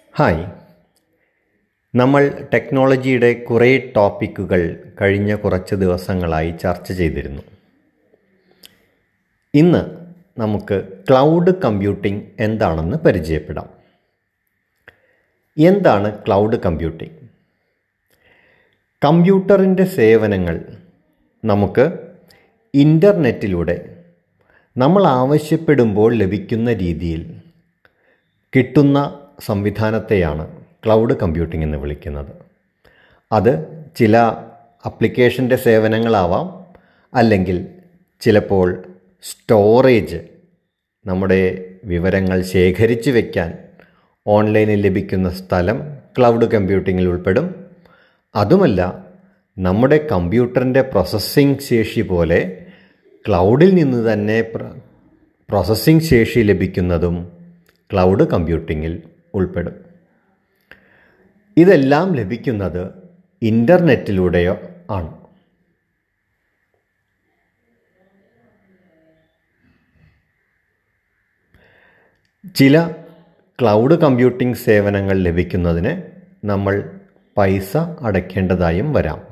hi നമ്മൾ ടെക്നോളജിയുടെ കുറേ ടോപ്പിക്കുകൾ കഴിഞ്ഞ കുറച്ച് ദിവസങ്ങളായി ചർച്ച ചെയ്തിരുന്നു ഇന്ന് നമുക്ക് ക്ലൗഡ് കമ്പ്യൂട്ടിംഗ് എന്താണെന്ന് പരിചയപ്പെടാം എന്താണ് ക്ലൗഡ് കമ്പ്യൂട്ടിംഗ് കമ്പ്യൂട്ടറിൻ്റെ സേവനങ്ങൾ നമുക്ക് ഇൻ്റർനെറ്റിലൂടെ നമ്മൾ ആവശ്യപ്പെടുമ്പോൾ ലഭിക്കുന്ന രീതിയിൽ കിട്ടുന്ന സംവിധാനത്തെയാണ് ക്ലൗഡ് കമ്പ്യൂട്ടിംഗ് എന്ന് വിളിക്കുന്നത് അത് ചില അപ്ലിക്കേഷൻ്റെ സേവനങ്ങളാവാം അല്ലെങ്കിൽ ചിലപ്പോൾ സ്റ്റോറേജ് നമ്മുടെ വിവരങ്ങൾ ശേഖരിച്ച് വയ്ക്കാൻ ഓൺലൈനിൽ ലഭിക്കുന്ന സ്ഥലം ക്ലൗഡ് കമ്പ്യൂട്ടിങ്ങിൽ ഉൾപ്പെടും അതുമല്ല നമ്മുടെ കമ്പ്യൂട്ടറിൻ്റെ പ്രോസസ്സിംഗ് ശേഷി പോലെ ക്ലൗഡിൽ നിന്ന് തന്നെ പ്രോസസ്സിംഗ് ശേഷി ലഭിക്കുന്നതും ക്ലൗഡ് കമ്പ്യൂട്ടിങ്ങിൽ ഉൾപ്പെടും ഇതെല്ലാം ലഭിക്കുന്നത് ഇൻ്റർനെറ്റിലൂടെയോ ആണ് ചില ക്ലൗഡ് കമ്പ്യൂട്ടിംഗ് സേവനങ്ങൾ ലഭിക്കുന്നതിന് നമ്മൾ പൈസ അടയ്ക്കേണ്ടതായും വരാം